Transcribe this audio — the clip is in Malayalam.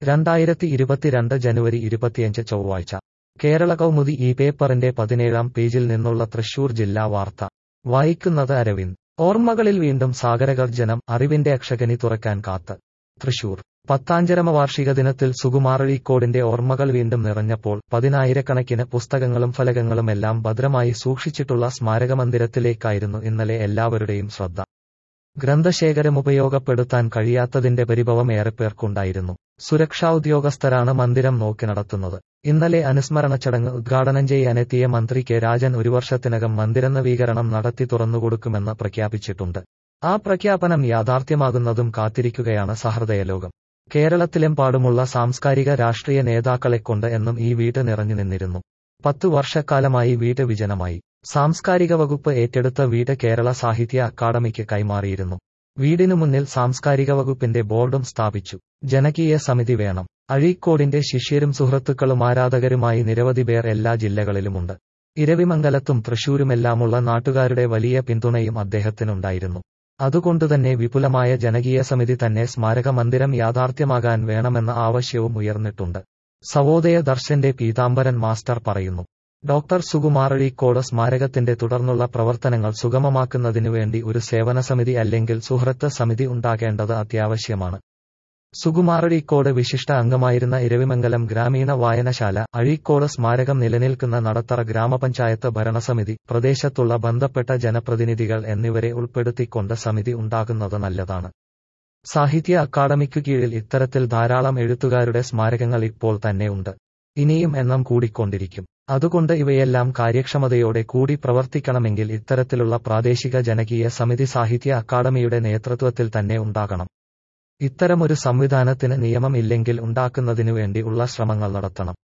രണ്ടായിരത്തി ഇരുപത്തിരണ്ട് ജനുവരി ഇരുപത്തിയഞ്ച് ചൊവ്വാഴ്ച കേരള കൗമുദി ഈ പേപ്പറിന്റെ പതിനേഴാം പേജിൽ നിന്നുള്ള തൃശൂർ ജില്ലാ വാർത്ത വായിക്കുന്നത് അരവിന്ദ് ഓർമ്മകളിൽ വീണ്ടും സാഗരഗർജനം അറിവിന്റെ അക്ഷകനി തുറക്കാൻ കാത്ത് തൃശൂർ പത്താഞ്ചരമ വാർഷിക ദിനത്തിൽ സുകുമാരഴീക്കോടിന്റെ ഓർമ്മകൾ വീണ്ടും നിറഞ്ഞപ്പോൾ പതിനായിരക്കണക്കിന് പുസ്തകങ്ങളും ഫലകങ്ങളുമെല്ലാം ഭദ്രമായി സൂക്ഷിച്ചിട്ടുള്ള സ്മാരകമന്ദിരത്തിലേക്കായിരുന്നു ഇന്നലെ എല്ലാവരുടെയും ശ്രദ്ധ ഗ്രന്ഥശേഖരം ഉപയോഗപ്പെടുത്താൻ കഴിയാത്തതിന്റെ പരിഭവം ഏറെപ്പേർക്കുണ്ടായിരുന്നു സുരക്ഷാ ഉദ്യോഗസ്ഥരാണ് മന്ദിരം നോക്കി നടത്തുന്നത് ഇന്നലെ അനുസ്മരണ ചടങ്ങ് ഉദ്ഘാടനം ചെയ്യാനെത്തിയ മന്ത്രി കെ രാജൻ ഒരു വർഷത്തിനകം മന്ദിര നവീകരണം നടത്തി തുറന്നുകൊടുക്കുമെന്ന് പ്രഖ്യാപിച്ചിട്ടുണ്ട് ആ പ്രഖ്യാപനം യാഥാർത്ഥ്യമാകുന്നതും കാത്തിരിക്കുകയാണ് സഹൃദയലോകം കേരളത്തിലെമ്പാടുമുള്ള സാംസ്കാരിക രാഷ്ട്രീയ നേതാക്കളെക്കൊണ്ട് എന്നും ഈ വീട് നിറഞ്ഞു നിന്നിരുന്നു പത്തു വർഷക്കാലമായി വീട് വിജനമായി സാംസ്കാരിക വകുപ്പ് ഏറ്റെടുത്ത വീട് കേരള സാഹിത്യ അക്കാദമിക്ക് കൈമാറിയിരുന്നു വീടിനു മുന്നിൽ സാംസ്കാരിക വകുപ്പിന്റെ ബോർഡും സ്ഥാപിച്ചു ജനകീയ സമിതി വേണം അഴീക്കോടിന്റെ ശിഷ്യരും സുഹൃത്തുക്കളും ആരാധകരുമായി നിരവധി പേർ എല്ലാ ജില്ലകളിലുമുണ്ട് ഇരവിമംഗലത്തും തൃശൂരുമെല്ലാമുള്ള നാട്ടുകാരുടെ വലിയ പിന്തുണയും അദ്ദേഹത്തിനുണ്ടായിരുന്നു അതുകൊണ്ടുതന്നെ വിപുലമായ ജനകീയ സമിതി തന്നെ സ്മാരക മന്ദിരം യാഥാർത്ഥ്യമാകാൻ വേണമെന്ന ആവശ്യവും ഉയർന്നിട്ടുണ്ട് സവോദയ ദർശന്റെ പീതാംബരൻ മാസ്റ്റർ പറയുന്നു ഡോക്ടർ സുകുമാരഴീക്കോട് സ്മാരകത്തിന്റെ തുടർന്നുള്ള പ്രവർത്തനങ്ങൾ സുഗമമാക്കുന്നതിനുവേണ്ടി ഒരു സേവന സമിതി അല്ലെങ്കിൽ സുഹൃത്ത് സമിതി ഉണ്ടാകേണ്ടത് അത്യാവശ്യമാണ് സുകുമാരഴീക്കോട് വിശിഷ്ട അംഗമായിരുന്ന ഇരവിമംഗലം ഗ്രാമീണ വായനശാല അഴീക്കോട് സ്മാരകം നിലനിൽക്കുന്ന നടത്തറ ഗ്രാമപഞ്ചായത്ത് ഭരണസമിതി പ്രദേശത്തുള്ള ബന്ധപ്പെട്ട ജനപ്രതിനിധികൾ എന്നിവരെ ഉൾപ്പെടുത്തിക്കൊണ്ട് സമിതി ഉണ്ടാകുന്നത് നല്ലതാണ് സാഹിത്യ അക്കാദമിക്കു കീഴിൽ ഇത്തരത്തിൽ ധാരാളം എഴുത്തുകാരുടെ സ്മാരകങ്ങൾ ഇപ്പോൾ തന്നെ ഉണ്ട് ഇനിയും എണ്ണം കൂടിക്കൊണ്ടിരിക്കും അതുകൊണ്ട് ഇവയെല്ലാം കാര്യക്ഷമതയോടെ കൂടി പ്രവർത്തിക്കണമെങ്കിൽ ഇത്തരത്തിലുള്ള പ്രാദേശിക ജനകീയ സമിതി സാഹിത്യ അക്കാദമിയുടെ നേതൃത്വത്തിൽ തന്നെ ഉണ്ടാകണം ഇത്തരമൊരു സംവിധാനത്തിന് നിയമം ഇല്ലെങ്കിൽ ഉണ്ടാക്കുന്നതിനുവേണ്ടി ഉള്ള ശ്രമങ്ങൾ നടത്തണം